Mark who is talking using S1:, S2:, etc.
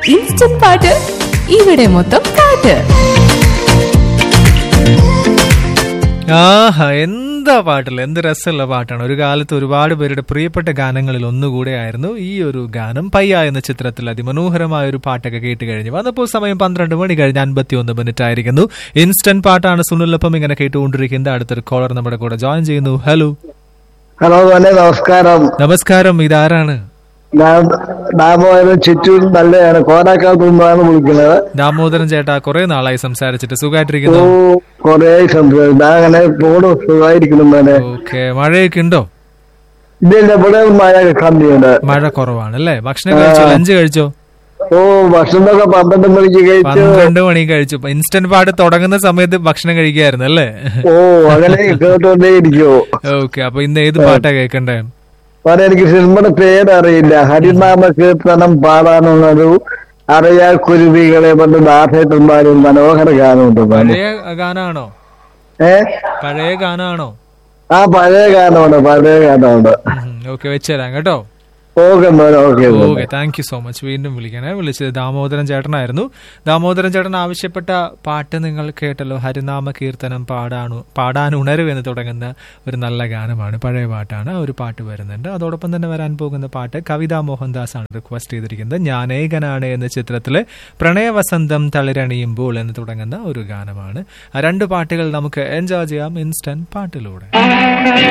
S1: instant പാട്ട് ഇവിടെ മൊത്തം പാട്ട്
S2: ആഹാ എന്താ പാട്ടില്ല എന്ത് രസമുള്ള പാട്ടാണ് ഒരു കാലത്ത് ഒരുപാട് പേരുടെ പ്രിയപ്പെട്ട ഗാനങ്ങളിൽ ഒന്നുകൂടെ ആയിരുന്നു ഈ ഒരു ഗാനം പയ്യ എന്ന ചിത്രത്തിൽ അതിമനോഹരമായ ഒരു പാട്ടൊക്കെ കേട്ട് കഴിഞ്ഞു വന്നപ്പോൾ സമയം പന്ത്രണ്ട് മണി കഴിഞ്ഞ് അൻപത്തി ഒന്ന് മിനിറ്റ് ആയിരിക്കുന്നു ഇൻസ്റ്റന്റ് പാട്ടാണ് സുനിലൊപ്പം ഇങ്ങനെ കേട്ടുകൊണ്ടിരിക്കുന്നത് അടുത്തൊരു കോളർ നമ്മുടെ കൂടെ ജോയിൻ ചെയ്യുന്നു ഹലോ
S3: ഹലോ മോനെ നമസ്കാരം
S2: നമസ്കാരം ഇതാരാണ്
S3: ഞാൻ ദാമോദരൻ ചിറ്റൂർ നല്ലതാണ് കോനാക്കാലത്ത് നിന്നാണ് വിളിക്കുന്നത്
S2: ദാമോദരൻ ചേട്ടാ കുറെ നാളായി സംസാരിച്ചിട്ട്
S3: ഓ
S2: സുഖമായിട്ടിരിക്കുന്നു
S3: കൊറേ സംസാരിച്ചു ഞാൻ അങ്ങനെ പോണു സുഖമായിരിക്കുന്നു മോനെ
S2: ഓക്കെ മഴയൊക്കെ ഉണ്ടോ
S3: ഇതിന്റെ ഇവിടെ മഴ കമ്മിയുണ്ട്
S2: മഴ കുറവാണ് അല്ലേ ഭക്ഷണം കഴിച്ചോ ലഞ്ച് കഴിച്ചോ
S3: ഓ ഭക്ഷണമൊക്കെ പന്ത്രണ്ട് മണിക്ക് കഴിച്ചു
S2: പന്ത്രണ്ട് മണി കഴിച്ചു ഇൻസ്റ്റന്റ് പാട്ട് തുടങ്ങുന്ന സമയത്ത് ഭക്ഷണം കഴിക്കായിരുന്നു അല്ലേ
S3: ഓ അങ്ങനെ കേട്ടോണ്ടേ ഇരിക്കുവോ
S2: ഓക്കെ അപ്പൊ ഇന്ന് ഏത് പാട്ടാ കേൾക്കണ്ടേ
S3: മോനെ എനിക്ക് സിനിമയുടെ പേരറിയില്ല ഹരിനാമ കീർത്തനം പാടാനുള്ളൊരു അറിയാ കുരുവികളെ കൊണ്ട് ദാസേട്ടന്മാരും മനോഹര ഗാനമുണ്ട് മോനെ
S2: പഴയ ഗാനാണോ
S3: ഏ
S2: പഴയ ഗാനാണോ
S3: ആ പഴയ ഗാനമുണ്ട് പഴയ ഗാനമുണ്ട്
S2: ഓക്കെ വെച്ചുതരാം കേട്ടോ
S3: ഓക്കെ മോനെ okay
S2: okay thank you so much വീണ്ടും വിളിക്കണേ വിളിച്ചത് ദാമോദരൻ ചേട്ടനായിരുന്നു ദാമോദരൻ ചേട്ടൻ ആവശ്യപ്പെട്ട പാട്ട് നിങ്ങൾ കേട്ടല്ലോ ഹരിനാമ കീർത്തനം പാടാണു പാടാൻ ഉണരു എന്ന് തുടങ്ങുന്ന ഒരു നല്ല ഗാനമാണ് പഴയ പാട്ടാണ് ആ ഒരു പാട്ട് വരുന്നുണ്ട് അതോടൊപ്പം തന്നെ വരാൻ പോകുന്ന പാട്ട് കവിത മോഹൻദാസ് ആണ് റിക്വസ്റ്റ് ചെയ്തിരിക്കുന്നത് ഞാനേകനാണ് എന്ന ചിത്രത്തിലെ പ്രണയവസന്തം തളിരണിയുമ്പോൾ എന്ന് തുടങ്ങുന്ന ഒരു ഗാനമാണ് ആ രണ്ട് പാട്ടുകൾ നമുക്ക് എൻജോയ് ചെയ്യാം ഇൻസ്റ്റന്റ് പാട്ടിലൂടെ